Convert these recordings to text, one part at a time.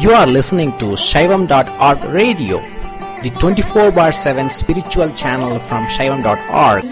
You are listening to Shaivam.org radio, the 24 bar 7 spiritual channel from Shaivam.org.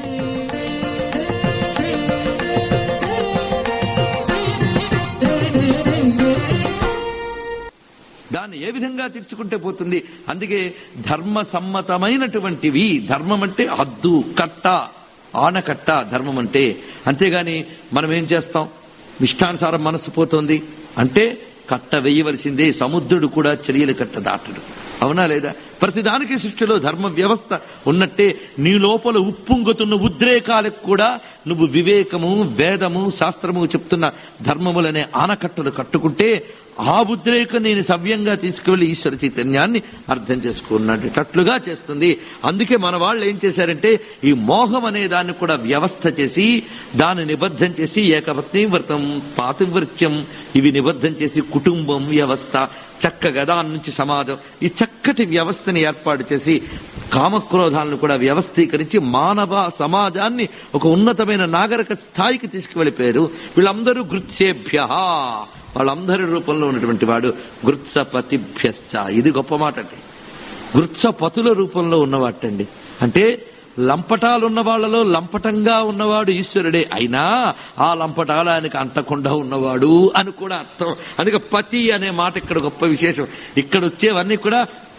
దాన్ని ఏ విధంగా తీర్చుకుంటే పోతుంది అందుకే ధర్మ సమ్మతమైనటువంటివి ధర్మం అంటే హద్దు కట్ట ఆనకట్ట ధర్మం అంటే అంతేగాని మనం ఏం చేస్తాం ఇష్టానుసారం మనసు పోతుంది అంటే కట్ట వేయవలసిందే సముద్రుడు కూడా చర్యలు కట్ట దాటడు అవునా లేదా ప్రతిదానికి సృష్టిలో ధర్మ వ్యవస్థ ఉన్నట్టే నీ లోపల ఉప్పొంగుతున్న ఉద్రేకాలకు కూడా నువ్వు వివేకము వేదము శాస్త్రము చెప్తున్న ధర్మములనే ఆనకట్టలు కట్టుకుంటే ఆ ఉద్రేకం నేను సవ్యంగా తీసుకువెళ్లి ఈశ్వర చైతన్యాన్ని అర్థం చేసుకున్నట్టుగా చేస్తుంది అందుకే మన వాళ్ళు ఏం చేశారంటే ఈ మోహం అనే దాన్ని కూడా వ్యవస్థ చేసి దాన్ని నిబద్ధం చేసి ఏకపత్ని వ్రతం పాతివృత్యం ఇవి నిబద్ధం చేసి కుటుంబం వ్యవస్థ చక్కగా దాని నుంచి సమాజం ఈ చక్కటి వ్యవస్థని ఏర్పాటు చేసి కామక్రోధాలను కూడా వ్యవస్థీకరించి మానవ సమాజాన్ని ఒక ఉన్నతమైన నాగరిక స్థాయికి తీసుకువెళ్ళిపోయారు వీళ్ళందరూ గృత్సేభ్య వాళ్ళందరి రూపంలో ఉన్నటువంటి వాడు గృత్సపతిభ్యశ్చ ఇది గొప్ప మాట అండి గృత్సపతుల రూపంలో ఉన్నవాటండి అంటే లంపటాలున్న వాళ్ళలో లంపటంగా ఉన్నవాడు ఈశ్వరుడే అయినా ఆ లంపటాలు ఆయనకు అంటకుండా ఉన్నవాడు అని కూడా అర్థం అందుకే పతి అనే మాట ఇక్కడ గొప్ప విశేషం ఇక్కడ వచ్చేవన్నీ కూడా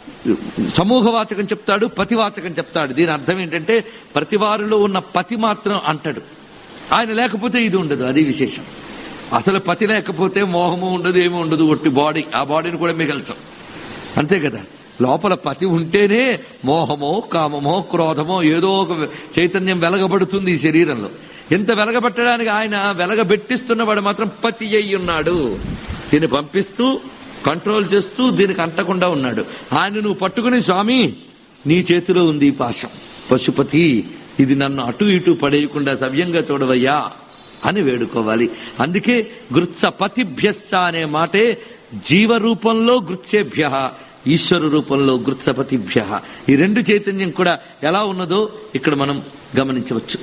సమూహవాచకం చెప్తాడు పతివాచకం చెప్తాడు దీని అర్థం ఏంటంటే ప్రతి వారిలో ఉన్న పతి మాత్రం అంటాడు ఆయన లేకపోతే ఇది ఉండదు అది విశేషం అసలు పతి లేకపోతే మోహము ఉండదు ఏమి ఉండదు ఒట్టి బాడీ ఆ బాడీని కూడా మిగల్చం అంతే కదా లోపల పతి ఉంటేనే మోహమో కామమో క్రోధమో ఏదో ఒక చైతన్యం వెలగబడుతుంది ఈ శరీరంలో ఎంత వెలగబెట్టడానికి ఆయన వెలగబెట్టిస్తున్నవాడు మాత్రం పతి అయి ఉన్నాడు దీన్ని పంపిస్తూ కంట్రోల్ చేస్తూ దీనికి అంటకుండా ఉన్నాడు ఆయన నువ్వు పట్టుకుని స్వామి నీ చేతిలో ఉంది ఈ పాశం పశుపతి ఇది నన్ను అటు ఇటు పడేయకుండా సవ్యంగా చూడవయ్యా అని వేడుకోవాలి అందుకే గృత్స పతిభ్యశ్చ అనే మాటే జీవ రూపంలో గృత్సేభ్య ఈశ్వర రూపంలో గృత్సపతిభ్య ఈ రెండు చైతన్యం కూడా ఎలా ఉన్నదో ఇక్కడ మనం గమనించవచ్చు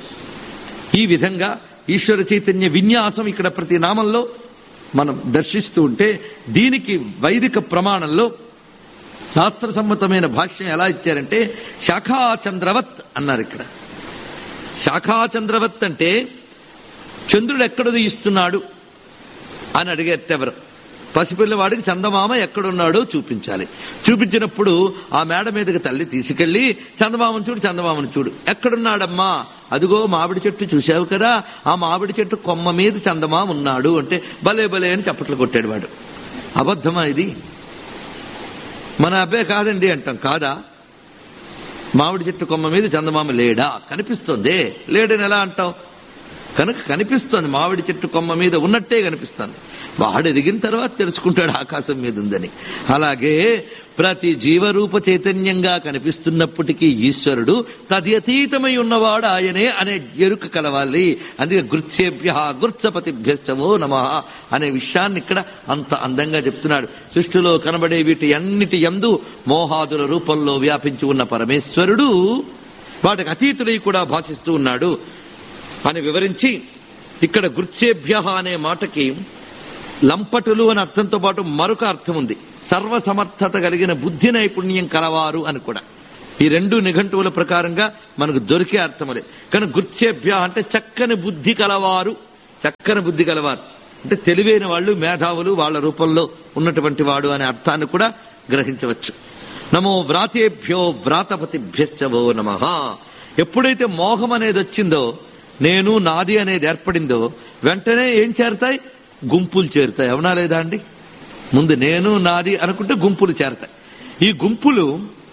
ఈ విధంగా ఈశ్వర చైతన్య విన్యాసం ఇక్కడ ప్రతి నామంలో మనం దర్శిస్తూ ఉంటే దీనికి వైదిక ప్రమాణంలో శాస్త్ర సమ్మతమైన భాష్యం ఎలా ఇచ్చారంటే శాఖాచంద్రవత్ అన్నారు ఇక్కడ శాఖాచంద్రవత్ అంటే చంద్రుడు ఎక్కడ ఇస్తున్నాడు అని అడిగేటెవరు పసిపిల్లవాడికి చందమామ ఎక్కడున్నాడో చూపించాలి చూపించినప్పుడు ఆ మేడ మీదకి తల్లి తీసుకెళ్లి చందమామను చూడు చందమామను చూడు ఎక్కడున్నాడమ్మా అదిగో మామిడి చెట్టు చూశావు కదా ఆ మామిడి చెట్టు కొమ్మ మీద చందమామ ఉన్నాడు అంటే భలే భలే అని చప్పట్లు కొట్టాడు వాడు అబద్ధమా ఇది మన అబ్బాయి కాదండి అంటాం కాదా మామిడి చెట్టు కొమ్మ మీద చందమామ లేడా కనిపిస్తుంది లేడని ఎలా అంటావు కనుక కనిపిస్తోంది మామిడి చెట్టు కొమ్మ మీద ఉన్నట్టే కనిపిస్తుంది వాడు ఎదిగిన తర్వాత తెలుసుకుంటాడు ఆకాశం మీద ఉందని అలాగే ప్రతి జీవరూప చైతన్యంగా కనిపిస్తున్నప్పటికీ ఈశ్వరుడు తద్యతీతమై ఉన్నవాడు ఆయనే అనే ఎరుక కలవాలి అందుకే గృత్సేభ్య గృత్సపతిభ్యశ్చవో నమ అనే విషయాన్ని ఇక్కడ అంత అందంగా చెప్తున్నాడు సృష్టిలో కనబడే వీటి అన్నిటి ఎందు మోహాదుల రూపంలో వ్యాపించి ఉన్న పరమేశ్వరుడు వాటికి అతీతుడై కూడా భాషిస్తూ ఉన్నాడు అని వివరించి ఇక్కడ గుర్చేభ్య అనే మాటకి లంపటులు అనే అర్థంతో పాటు మరొక అర్థం ఉంది సర్వసమర్థత కలిగిన బుద్ధి నైపుణ్యం కలవారు అని కూడా ఈ రెండు నిఘంటువుల ప్రకారంగా మనకు దొరికే అర్థములే కానీ గుర్చేభ్య అంటే చక్కని బుద్ధి కలవారు చక్కని బుద్ధి కలవారు అంటే తెలివైన వాళ్ళు మేధావులు వాళ్ళ రూపంలో ఉన్నటువంటి వాడు అనే అర్థాన్ని కూడా గ్రహించవచ్చు నమో వ్రాతేభ్యో వ్రాతపతిభ్యశ్చవో నమ ఎప్పుడైతే మోహం అనేది వచ్చిందో నేను నాది అనేది ఏర్పడిందో వెంటనే ఏం చేరతాయి గుంపులు చేరుతాయి అవునా లేదా అండి ముందు నేను నాది అనుకుంటే గుంపులు చేరతాయి ఈ గుంపులు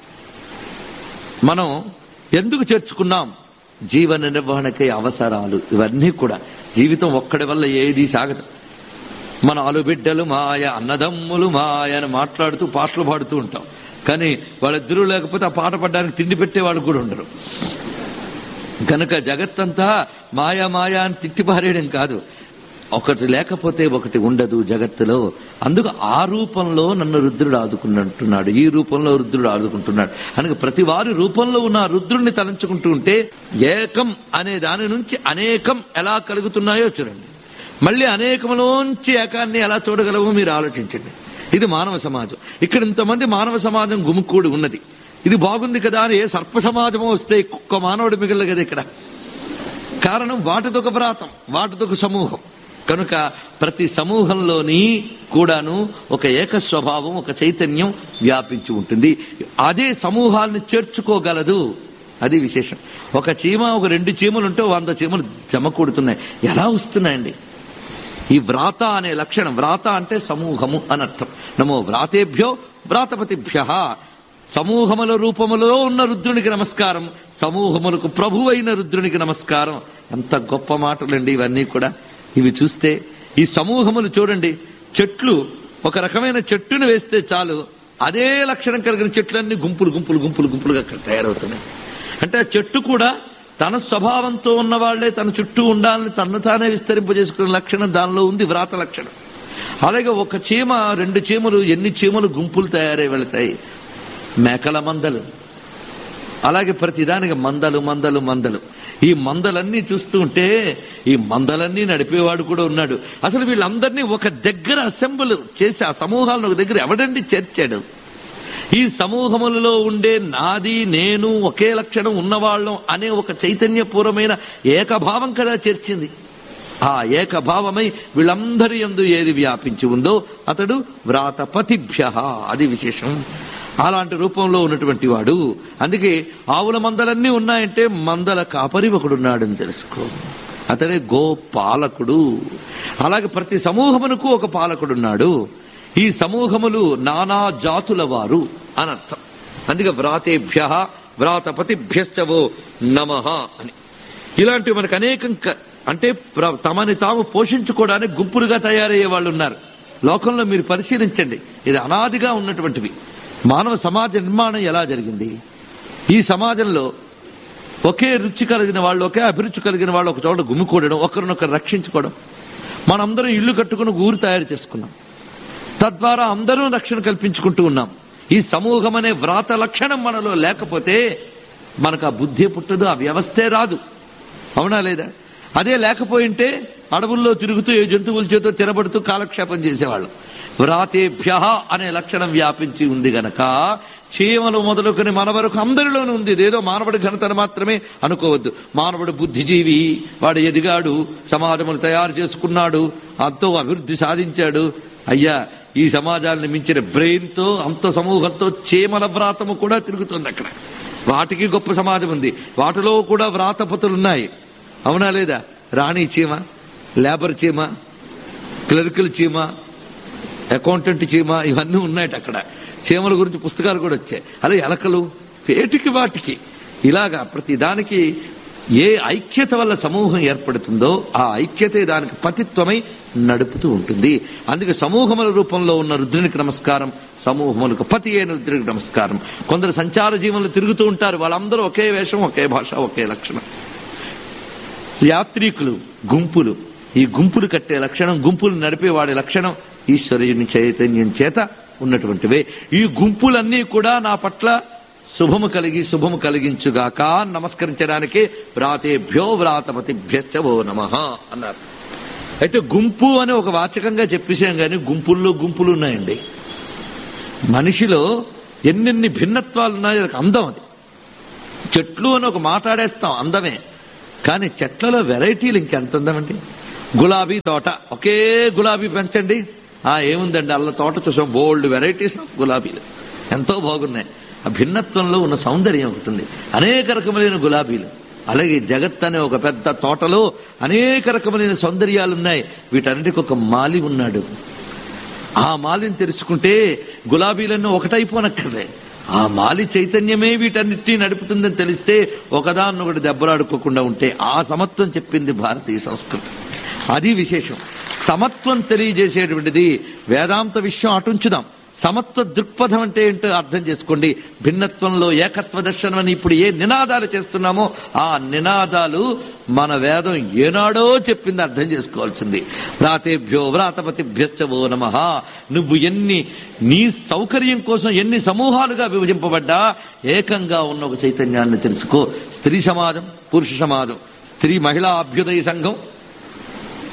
మనం ఎందుకు చేర్చుకున్నాం జీవన నిర్వహణకై అవసరాలు ఇవన్నీ కూడా జీవితం ఒక్కడి వల్ల ఏది సాగదు మన అలుబిడ్డలు మాయ అన్నదమ్ములు మాయ అని మాట్లాడుతూ పాటలు పాడుతూ ఉంటాం కానీ వాళ్ళిద్దరూ లేకపోతే ఆ పాట పడడానికి తిండి పెట్టే వాళ్ళు కూడా ఉండరు కనుక జగత్తంతా మాయా మాయా అని తిట్టిపారేయడం కాదు ఒకటి లేకపోతే ఒకటి ఉండదు జగత్తులో అందుకు ఆ రూపంలో నన్ను రుద్రుడు ఆదుకున్నట్టున్నాడు ఈ రూపంలో రుద్రుడు ఆదుకుంటున్నాడు అనగా ప్రతి వారి రూపంలో ఉన్న ఆ రుద్రుణ్ణి తలంచుకుంటూ ఉంటే ఏకం అనే దాని నుంచి అనేకం ఎలా కలుగుతున్నాయో చూడండి మళ్ళీ అనేకములోంచి ఏకాన్ని ఎలా చూడగలవో మీరు ఆలోచించండి ఇది మానవ సమాజం ఇక్కడ ఇంతమంది మానవ సమాజం గుమికూడి ఉన్నది ఇది బాగుంది కదా అని ఏ సర్ప సమాజమో వస్తే ఒక్క మానవుడు మిగిలిన కదా ఇక్కడ కారణం వాటిదొక వ్రాతం వాటిదొక సమూహం కనుక ప్రతి సమూహంలోని కూడాను ఒక ఏక స్వభావం ఒక చైతన్యం వ్యాపించి ఉంటుంది అదే సమూహాలను చేర్చుకోగలదు అది విశేషం ఒక చీమ ఒక రెండు చీమలు ఉంటే వంద చీమలు జమ కూడుతున్నాయి ఎలా వస్తున్నాయండి ఈ వ్రాత అనే లక్షణం వ్రాత అంటే సమూహము అని అర్థం నమో వ్రాతేభ్యో వ్రాతపతిభ్య సమూహముల రూపములో ఉన్న రుద్రునికి నమస్కారం సమూహములకు ప్రభువైన రుద్రునికి నమస్కారం ఎంత గొప్ప మాటలండి ఇవన్నీ కూడా ఇవి చూస్తే ఈ సమూహములు చూడండి చెట్లు ఒక రకమైన చెట్టును వేస్తే చాలు అదే లక్షణం కలిగిన చెట్లన్నీ గుంపులు గుంపులు గుంపులు గుంపులుగా అక్కడ తయారవుతున్నాయి అంటే ఆ చెట్టు కూడా తన స్వభావంతో ఉన్న వాళ్లే తన చుట్టూ ఉండాలని తను తానే విస్తరింపజేసుకునే లక్షణం దానిలో ఉంది వ్రాత లక్షణం అలాగే ఒక చీమ రెండు చీమలు ఎన్ని చీమలు గుంపులు తయారై వెళతాయి మేకల మందలు అలాగే ప్రతిదానికి మందలు మందలు మందలు ఈ మందలన్నీ చూస్తూ ఉంటే ఈ మందలన్నీ నడిపేవాడు కూడా ఉన్నాడు అసలు వీళ్ళందరినీ ఒక దగ్గర అసెంబ్ల్ చేసి ఆ సమూహాలను ఒక దగ్గర ఎవడండి చేర్చాడు ఈ సమూహములలో ఉండే నాది నేను ఒకే లక్షణం ఉన్నవాళ్ళం అనే ఒక చైతన్యపూర్వమైన ఏకభావం కదా చేర్చింది ఆ ఏకభావమై వీళ్ళందరి యందు ఏది వ్యాపించి ఉందో అతడు వ్రాతపతిభ్య అది విశేషం అలాంటి రూపంలో ఉన్నటువంటి వాడు అందుకే ఆవుల మందలన్నీ ఉన్నాయంటే మందల కాపరి ఒకడున్నాడని తెలుసుకో అతడే గోపాలకుడు అలాగే ప్రతి సమూహమునకు ఒక పాలకుడున్నాడు ఈ సమూహములు నానా జాతుల వారు అని అర్థం అందుకే వ్రాతేభ్య వ్రాతపతిభ్యశ్చవో నమ అని ఇలాంటివి మనకు అనేకం క- అంటే ప్ర- తమని తాము పోషించుకోవడానికి గుంపులుగా తయారయ్యే వాళ్ళు ఉన్నారు లోకంలో మీరు పరిశీలించండి ఇది అనాదిగా ఉన్నటువంటివి మానవ సమాజ నిర్మాణం ఎలా జరిగింది ఈ సమాజంలో ఒకే రుచి కలిగిన వాళ్ళు ఒకే అభిరుచి కలిగిన వాళ్ళు ఒక చోట గుమికూడడం ఒకరినొకరు రక్షించుకోవడం మనందరం ఇల్లు కట్టుకుని ఒక ఊరు తయారు చేసుకున్నాం తద్వారా అందరూ రక్షణ కల్పించుకుంటూ ఉన్నాం ఈ సమూహం అనే వ్రాత లక్షణం మనలో లేకపోతే మనకు ఆ బుద్ధి పుట్టదు ఆ వ్యవస్థే రాదు అవునా లేదా అదే లేకపోయింటే అడవుల్లో తిరుగుతూ ఏ జంతువుల చేతో తినబడుతూ కాలక్షేపం చేసేవాళ్ళం వ్రాతేభ్య అనే లక్షణం వ్యాపించి ఉంది గనక చీమలు మొదలుకొని మన వరకు అందరిలోనూ ఉంది ఇదేదో మానవుడి ఘనతను మాత్రమే అనుకోవద్దు మానవుడు బుద్ధిజీవి వాడు ఎదిగాడు సమాజములు తయారు చేసుకున్నాడు అంతో అభివృద్ధి సాధించాడు అయ్యా ఈ సమాజాన్ని మించిన బ్రెయిన్ తో అంత సమూహంతో చీమల వ్రాతము కూడా తిరుగుతుంది అక్కడ వాటికి గొప్ప సమాజం ఉంది వాటిలో కూడా వ్రాతపతులున్నాయి అవునా లేదా రాణి చీమ లేబర్ చీమ క్లరికల్ చీమ అకౌంటెంట్ చీమ ఇవన్నీ ఉన్నాయట అక్కడ చీమల గురించి పుస్తకాలు కూడా వచ్చాయి అలా ఎలకలు వేటికి వాటికి ఇలాగా ప్రతి దానికి ఏ ఐక్యత వల్ల సమూహం ఏర్పడుతుందో ఆ ఐక్యతే దానికి పతిత్వమై నడుపుతూ ఉంటుంది అందుకే సమూహముల రూపంలో ఉన్న రుద్రునికి నమస్కారం సమూహములకు పతి అయిన రుద్రునికి నమస్కారం కొందరు సంచార జీవనలు తిరుగుతూ ఉంటారు వాళ్ళందరూ ఒకే వేషం ఒకే భాష ఒకే లక్షణం యాత్రికులు గుంపులు ఈ గుంపులు కట్టే లక్షణం గుంపులు నడిపే వాడి లక్షణం ఈశ్వరుని చైతన్యం చేత ఉన్నటువంటివే ఈ గుంపులన్నీ కూడా నా పట్ల శుభము కలిగి శుభము కలిగించుగాక అని నమస్కరించడానికి వ్రాతేభ్యో వ్రాతపతిభ్యశ్చవో నమ అన్నారు అయితే గుంపు అని ఒక వాచకంగా చెప్పేసాం కానీ గుంపుల్లో గుంపులు ఉన్నాయండి మనిషిలో ఎన్నెన్ని భిన్నత్వాలు ఉన్నాయో ఒక అందం అది చెట్లు అని ఒక మాట్లాడేస్తాం అందమే కానీ చెట్లలో వెరైటీలు ఇంకెంత ఉందామండి గులాబీ తోట ఒకే గులాబీ పెంచండి ఆ ఏముందండి అల్ల తోట చూసాం బోల్డ్ వెరైటీస్ ఆఫ్ గులాబీలు ఎంతో బాగున్నాయి ఆ భిన్నత్వంలో ఉన్న సౌందర్యం ఒకటి ఉంది అనేక రకములైన గులాబీలు అలాగే జగత్ అనే ఒక పెద్ద తోటలో అనేక రకములైన సౌందర్యాలు ఉన్నాయి వీటన్నిటికి ఒక మాలి ఉన్నాడు ఆ మాలిని తెరుచుకుంటే గులాబీలన్నీ ఒకటైపోనక్కర్లే ఆ మాలి చైతన్యమే వీటన్నిటినీ నడుపుతుందని తెలిస్తే ఒకదాన్నొకటి దెబ్బలాడుకోకుండా ఉంటే ఆ సమత్వం చెప్పింది భారతీయ సంస్కృతి అది విశేషం సమత్వం తెలియజేసేటువంటిది వేదాంత విషయం అటుంచుదాం సమత్వ దృక్పథం అంటే ఏంటో అర్థం చేసుకోండి భిన్నత్వంలో ఏకత్వ దర్శనం అని ఇప్పుడు ఏ నినాదాలు చేస్తున్నామో ఆ నినాదాలు మన వేదం ఏనాడో చెప్పింది అర్థం చేసుకోవాల్సింది వ్రాతేభ్యో వ్రాతపతిభ్యశ్చవో నమ నువ్వు ఎన్ని నీ సౌకర్యం కోసం ఎన్ని సమూహాలుగా విభజింపబడ్డా ఏకంగా ఉన్న ఒక చైతన్యాన్ని తెలుసుకో స్త్రీ సమాజం పురుష సమాజం స్త్రీ మహిళా అభ్యుదయ సంఘం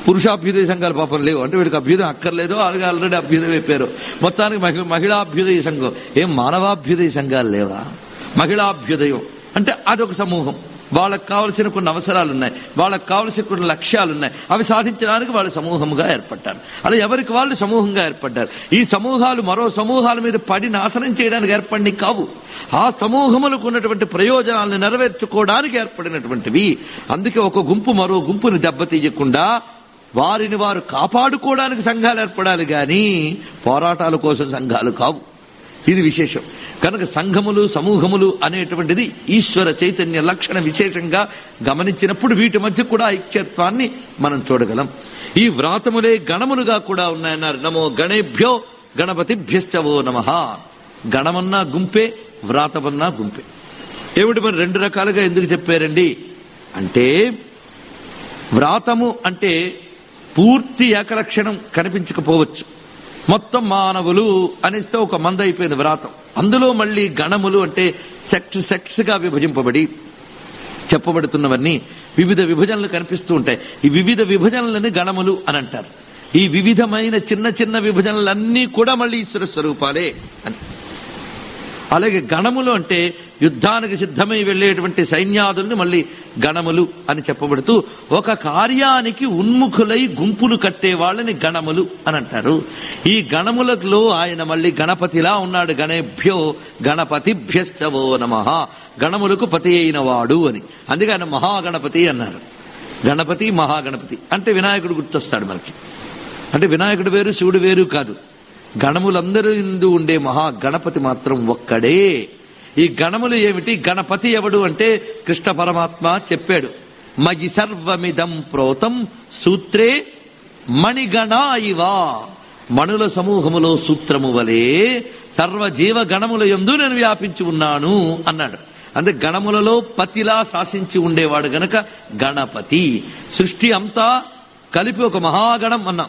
పురుషాభ్యుదయ సంఘాలు పాపం లేవు అంటే వీడికి అభ్యుదయం అక్కర్లేదు వాళ్ళకి ఆల్రెడీ అభ్యుదయం అయిపోయారు మొత్తానికి మహి- మహిళాభ్యుదయ సంఘం ఏం మానవాభ్యుదయ సంఘాలు లేవా మహిళాభ్యుదయం అంటే అదొక సమూహం వాళ్ళకి కావలసిన కొన్ని అవసరాలు ఉన్నాయి వాళ్ళకి కావలసిన కొన్ని లక్ష్యాలు ఉన్నాయి అవి సాధించడానికి వాళ్ళు సమూహంగా ఏర్పడ్డారు అలా ఎవరికి వాళ్ళు సమూహంగా ఏర్పడ్డారు ఈ సమూహాలు మరో సమూహాల మీద పడి నాశనం చేయడానికి ఏర్పడినవి కావు ఆ సమూహములకు ఉన్నటువంటి ప్రయోజనాలను నెరవేర్చుకోవడానికి ఏర్పడినటువంటివి అందుకే ఒక గుంపు మరో గుంపుని దెబ్బతీయకుండా వారిని వారు కాపాడుకోవడానికి సంఘాలు ఏర్పడాలి గాని పోరాటాల కోసం సంఘాలు కావు ఇది విశేషం కనుక సంఘములు సమూహములు అనేటువంటిది ఈశ్వర చైతన్య లక్షణ విశేషంగా గమనించినప్పుడు వీటి మధ్య కూడా ఐక్యత్వాన్ని మనం చూడగలం ఈ వ్రాతములే గణములుగా కూడా ఉన్నాయన్నారు నమో గణేభ్యో గణపతిభ్యశ్చవో నమ గణమన్నా గుంపే వ్రాతమన్నా గుంపే ఏమిటి మరి రెండు రకాలుగా ఎందుకు చెప్పారండి అంటే వ్రాతము అంటే పూర్తి ఏకలక్షణం కనిపించకపోవచ్చు మొత్తం మానవులు అనిస్తే ఒక మంద అయిపోయింది వ్రాతం అందులో మళ్ళీ గణములు అంటే సెక్స్ సెక్స్ గా విభజింపబడి చెప్పబడుతున్నవన్నీ వివిధ విభజనలు కనిపిస్తూ ఉంటాయి ఈ వివిధ విభజనలని గణములు అని అంటారు ఈ వివిధమైన చిన్న చిన్న విభజనలన్నీ కూడా మళ్ళీ ఈశ్వర స్వరూపాలే అని అలాగే గణములు అంటే యుద్ధానికి సిద్ధమై వెళ్లేటువంటి సైన్యాదుల్ని మళ్ళీ గణములు అని చెప్పబడుతూ ఒక కార్యానికి ఉన్ముఖులై గుంపులు కట్టే వాళ్ళని గణములు అని అంటారు ఈ గణములలో ఆయన మళ్ళీ గణపతిలా ఉన్నాడు గణేభ్యో గణపతిభ్యశ్చవో నమ గణములకు పతి అయిన వాడు అని అందుకే ఆయన మహాగణపతి అన్నారు గణపతి మహాగణపతి అంటే వినాయకుడు గుర్తొస్తాడు మనకి అంటే వినాయకుడు వేరు శివుడు వేరు కాదు గణములందరూ ఇందు ఉండే మహా గణపతి మాత్రం ఒక్కడే ఈ గణములు ఏమిటి గణపతి ఎవడు అంటే కృష్ణ పరమాత్మ చెప్పాడు మగి సర్వమిదం ప్రోతం సూత్రే మణిగణా ఇవా మణుల సమూహములో సూత్రము వలె సర్వజీవ గణముల యందు నేను వ్యాపించి ఉన్నాను అన్నాడు అంటే గణములలో పతిలా శాసించి ఉండేవాడు గనక గణపతి సృష్టి అంతా కలిపి ఒక మహాగణం అన్నాం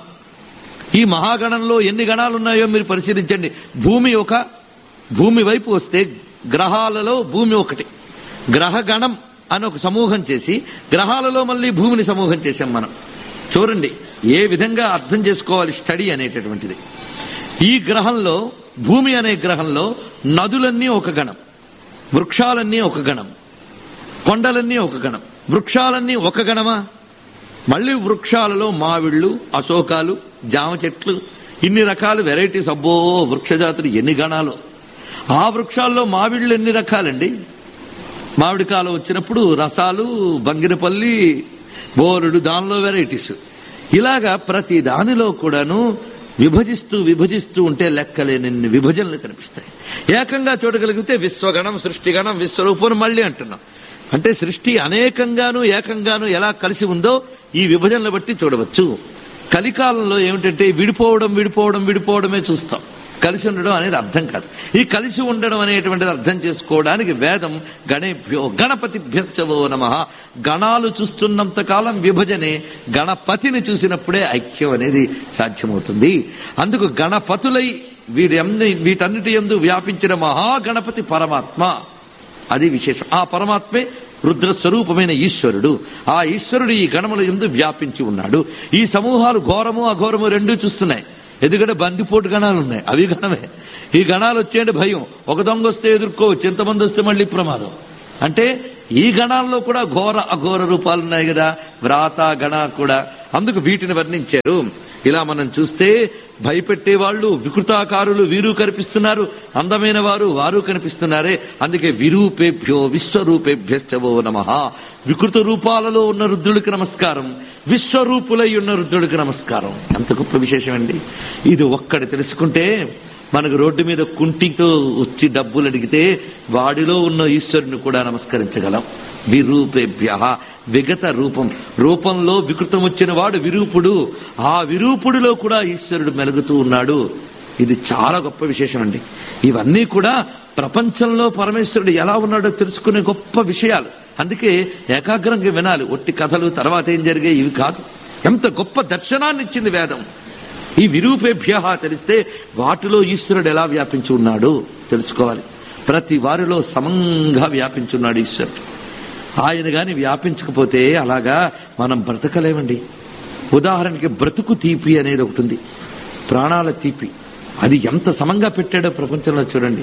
ఈ మహాగణంలో ఎన్ని గణాలు ఉన్నాయో మీరు పరిశీలించండి భూమి ఒక భూమి వైపు వస్తే గ్రహాలలో భూమి ఒకటి గ్రహగణం అని ఒక సమూహం చేసి గ్రహాలలో మళ్ళీ భూమిని సమూహం చేశాం మనం చూడండి ఏ విధంగా అర్థం చేసుకోవాలి స్టడీ అనేటటువంటిది ఈ గ్రహంలో భూమి అనే గ్రహంలో నదులన్నీ ఒక గణం వృక్షాలన్నీ ఒక గణం కొండలన్నీ ఒక గణం వృక్షాలన్నీ ఒక గణమా మళ్ళీ వృక్షాలలో మావిళ్ళు అశోకాలు జామ చెట్లు ఇన్ని రకాల వెరైటీస్ అబ్బో వృక్షజాతులు ఎన్ని గణాలు ఆ వృక్షాల్లో మావిళ్ళు ఎన్ని రకాలండి మామిడి కాలం వచ్చినప్పుడు రసాలు బంగినపల్లి బోరుడు దానిలో వెరైటీస్ ఇలాగా ప్రతి దానిలో కూడాను విభజిస్తూ విభజిస్తూ ఉంటే లెక్కలేనన్ని విభజనలు కనిపిస్తాయి ఏకంగా చూడగలిగితే విశ్వగణం సృష్టిగణం విశ్వరూపం మళ్ళీ అంటున్నాం అంటే సృష్టి అనేకంగాను ఏకంగాను ఎలా కలిసి ఉందో ఈ విభజనలు బట్టి చూడవచ్చు కలికాలంలో ఏమిటంటే విడిపోవడం విడిపోవడం విడిపోవడమే చూస్తాం కలిసి ఉండడం అనేది అర్థం కాదు ఈ కలిసి ఉండడం అనేటువంటిది అర్థం చేసుకోవడానికి వేదం గణేభ్యో గణపతిభ్యశ్చవో నమ గణాలు చూస్తున్నంత కాలం విభజనే గణపతిని చూసినప్పుడే ఐక్యం అనేది సాధ్యమవుతుంది అందుకు గణపతులై వీరి వీటన్నిటి ఎందు వ్యాపించిన మహాగణపతి పరమాత్మ అది విశేషం ఆ పరమాత్మే రుద్ర స్వరూపమైన ఈశ్వరుడు ఆ ఈశ్వరుడు ఈ గణముల ఎందు వ్యాపించి ఉన్నాడు ఈ సమూహాలు ఘోరము అఘోరము రెండూ చూస్తున్నాయి ఎందుకంటే బందిపోటు గణాలు ఉన్నాయి అవి గణమే ఈ గణాలు వచ్చేయండి భయం ఒక దొంగ వస్తే ఎదుర్కోవచ్చు ఎంతమంది వస్తే మళ్ళీ ప్రమాదం అంటే ఈ గణాల్లో కూడా ఘోర అఘోర రూపాలు ఉన్నాయి కదా వ్రాత గణ కూడా అందుకు వీటిని వర్ణించారు ఇలా మనం చూస్తే భయపెట్టే వాళ్ళు వికృతాకారులు వీరు కనిపిస్తున్నారు అందమైన వారు వారు కనిపిస్తున్నారే అందుకే విరూపేభ్యో విశ్వరూపేభ్యశ్చవో నమ వికృత రూపాలలో ఉన్న రుద్రుడికి నమస్కారం విశ్వరూపులై ఉన్న రుద్రుడికి నమస్కారం ఎంత గొప్ప విశేషం అండి ఇది ఒక్కటి తెలుసుకుంటే మనకు రోడ్డు మీద కుంటితో వచ్చి డబ్బులు అడిగితే వాడిలో ఉన్న ఈశ్వరుని కూడా నమస్కరించగలం విరూపేభ్య విగత రూపం రూపంలో వికృతం వచ్చిన వాడు విరూపుడు ఆ విరూపుడిలో కూడా ఈశ్వరుడు మెలుగుతూ ఉన్నాడు ఇది చాలా గొప్ప విశేషం అండి ఇవన్నీ కూడా ప్రపంచంలో పరమేశ్వరుడు ఎలా ఉన్నాడో తెలుసుకునే గొప్ప విషయాలు అందుకే ఏకాగ్రంగా వినాలి ఒట్టి కథలు తర్వాత ఏం జరిగాయి ఇవి కాదు ఎంత గొప్ప దర్శనాన్ని ఇచ్చింది వేదం ఈ విరూపేభ్య తెలిస్తే వాటిలో ఈశ్వరుడు ఎలా వ్యాపించి ఉన్నాడు తెలుసుకోవాలి ప్రతి వారిలో సమంగా వ్యాపించున్నాడు ఈశ్వరుడు ఆయన గాని వ్యాపించకపోతే అలాగా మనం బ్రతకలేమండి ఉదాహరణకి బ్రతుకు తీపి అనేది ఒకటి ఉంది ప్రాణాల తీపి అది ఎంత సమంగా పెట్టాడో ప్రపంచంలో చూడండి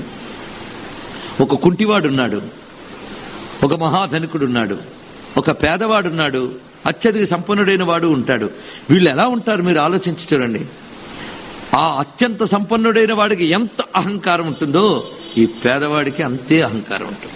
ఒక కుంటివాడున్నాడు ఒక మహాధనికుడున్నాడు ఒక పేదవాడున్నాడు అత్యధిక సంపన్నుడైన వాడు ఉంటాడు వీళ్ళు ఎలా ఉంటారు మీరు ఆలోచించి చూడండి ఆ అత్యంత సంపన్నుడైన వాడికి ఎంత అహంకారం ఉంటుందో ఈ పేదవాడికి అంతే అహంకారం ఉంటుంది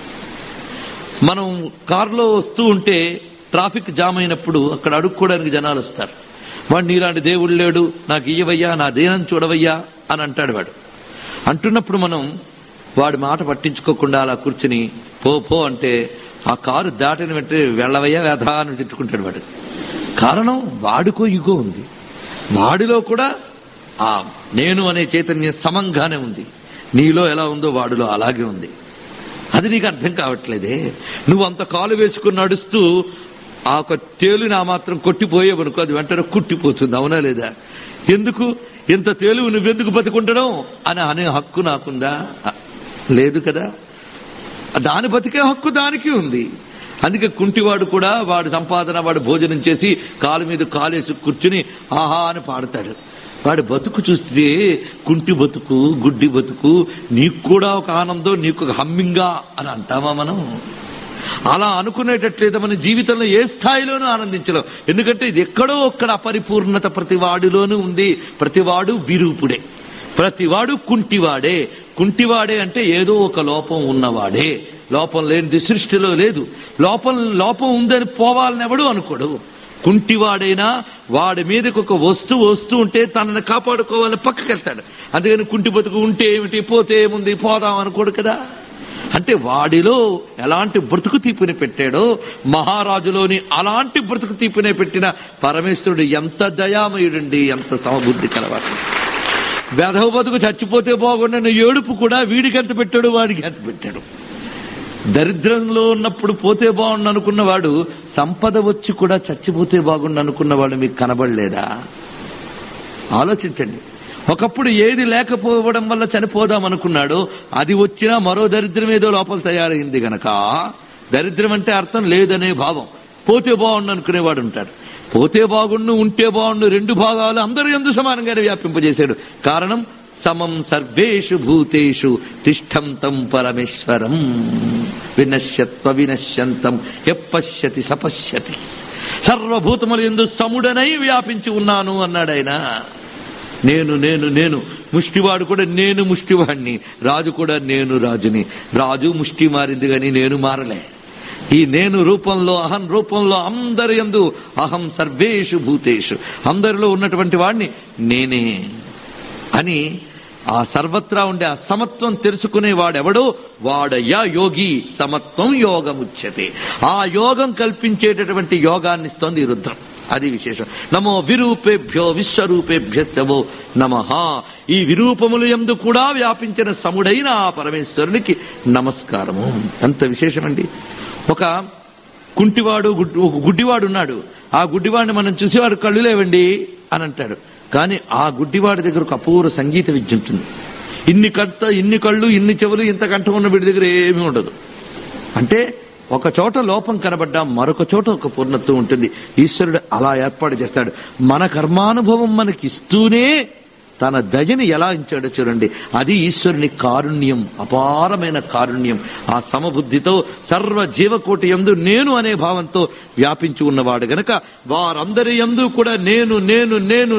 మనం కారులో వస్తూ ఉంటే ట్రాఫిక్ జామ్ అయినప్పుడు అక్కడ అడుక్కోవడానికి జనాలు వస్తారు వాడు నీలాంటి దేవుడు లేడు నాకు ఇయ్యవయ్యా నా దేనం చూడవయ్యా అని అంటాడు వాడు అంటున్నప్పుడు మనం వాడి మాట పట్టించుకోకుండా అలా కూర్చుని పో పో అంటే ఆ కారు దాటిన వెంటనే వెళ్ళవయ్యా వ్యధా అని తిట్టుకుంటాడు వాడు కారణం వాడికో ఇగో ఉంది వాడిలో కూడా ఆ నేను అనే చైతన్యం సమంగానే ఉంది నీలో ఎలా ఉందో వాడిలో అలాగే ఉంది అది నీకు అర్థం కావట్లేదే నువ్వు అంత కాలు వేసుకుని నడుస్తూ ఆ ఒక తేలుని ఆ మాత్రం కొట్టిపోయేవనుకో అది వెంటనే కుట్టిపోతుంది అవునా లేదా ఎందుకు ఇంత తేలువు నువ్వెందుకు బతుకుంటడం అని అనే హక్కు నాకుందా లేదు కదా దాని బతికే హక్కు దానికి ఉంది అందుకే కుంటివాడు కూడా వాడు సంపాదన వాడు భోజనం చేసి కాలు మీద కాలేసి కూర్చుని ఆహా అని పాడతాడు వాడి బతుకు చూస్తే కుంటి బతుకు గుడ్డి బతుకు నీకు కూడా ఒక ఆనందం నీకు ఒక హమ్మింగా అని అంటామా మనం అలా అనుకునేటట్లేదు మన జీవితంలో ఏ స్థాయిలోనూ ఆనందించలేం ఎందుకంటే ఇది ఎక్కడో ఒక్కడ అపరిపూర్ణత ప్రతి వాడిలోనూ ఉంది ప్రతివాడు విరూపుడే ప్రతివాడు కుంటివాడే కుంటివాడే అంటే ఏదో ఒక లోపం ఉన్నవాడే లోపం లేనిది సృష్టిలో లేదు లోపం లోపం ఉందని పోవాలని ఎవడు అనుకోడు కుంటివాడైనా వాడి మీదకి ఒక వస్తువు వస్తూ ఉంటే తనని కాపాడుకోవాలని పక్కకి వెళ్తాడు అందుకని కుంటి బతుకు ఉంటే ఏమిటి పోతే ఏముంది పోదాం అనుకోడు కదా అంటే వాడిలో ఎలాంటి బ్రతుకు తీపిని పెట్టాడో మహారాజులోని అలాంటి బ్రతుకు తీపినే పెట్టిన పరమేశ్వరుడు ఎంత దయామయుడండి ఎంత సమబుద్ధి కలవాడు వెధవ బతుకు చచ్చిపోతే బాగుండని ఏడుపు కూడా వీడికి ఎంత పెట్టాడు వాడికి ఎంత పెట్టాడు దరిద్రంలో ఉన్నప్పుడు పోతే బాగుండు అనుకున్నవాడు సంపద వచ్చి కూడా చచ్చిపోతే బాగుండు అనుకున్నవాడు మీకు కనబడలేదా ఆలోచించండి ఒకప్పుడు ఏది లేకపోవడం వల్ల చనిపోదాం అనుకున్నాడో అది వచ్చినా మరో దరిద్రం ఏదో లోపల తయారైంది గనక దరిద్రం అంటే అర్థం లేదనే భావం పోతే బాగుండు అనుకునేవాడు ఉంటాడు పోతే బాగుండు ఉంటే బాగుండు రెండు భాగాలు అందరూ ఎందు సమానంగానే వ్యాపింపజేశాడు కారణం సమం సర్వేషు భూతేషు తిష్టంతం పరమేశ్వరం వినశ్యత్వ వినశ్యంతం ఎప్పశ్యతి సపశ్యతి సర్వభూతములు ఎందు సముడనై వ్యాపించి ఉన్నాను అన్నాడు ఆయన నేను నేను నేను ముష్టివాడు కూడా నేను ముష్టివాడిని రాజు కూడా నేను రాజుని రాజు ముష్టి మారింది కానీ నేను మారలే ఈ నేను రూపంలో అహం రూపంలో అందరి ఎందు అహం సర్వేషు భూతేషు అందరిలో ఉన్నటువంటి వాడిని నేనే అని ఆ సర్వత్రా ఉండే ఆ సమత్వం తెలుసుకునే వాడెవడో వాడయ్యా యోగి సమత్వం యోగముచ్యతే ఆ యోగం కల్పించేటటువంటి యోగాన్ని ఇస్తోంది ఈ రుద్రం అది విశేషం నమో విరూపేభ్యో విశ్వరూపేభ్యస్తవో నమ ఈ విరూపములు ఎందు కూడా వ్యాపించిన సముడైన ఆ పరమేశ్వరునికి నమస్కారము అంత విశేషమండి ఒక కుంటివాడు గుడ్- ఒక గుడ్డివాడు ఉన్నాడు ఆ గుడ్డివాడిని మనం చూసేవాడు కళ్ళు లేవండి అని అంటాడు కానీ ఆ గుడ్డివాడి దగ్గర ఒక అపూర్వ సంగీత విద్య ఉంటుంది ఇన్ని కంట ఇన్ని కళ్ళు ఇన్ని చెవులు ఇంత కంఠం ఉన్న వీడి దగ్గర ఏమీ ఉండదు అంటే ఒక చోట లోపం కనబడ్డా మరొక చోట ఒక పూర్ణత్వం ఉంటుంది ఈశ్వరుడు అలా ఏర్పాటు చేస్తాడు మన కర్మానుభవం మనకి ఇస్తూనే తన దయని ఎలా ఇచ్చాడో చూడండి అది ఈశ్వరుని కారుణ్యం అపారమైన కారుణ్యం ఆ సమబుద్ధితో సర్వ జీవకోటి ఎందు నేను అనే భావంతో వ్యాపించి ఉన్నవాడు గనక వారందరి ఎందు కూడా నేను నేను నేను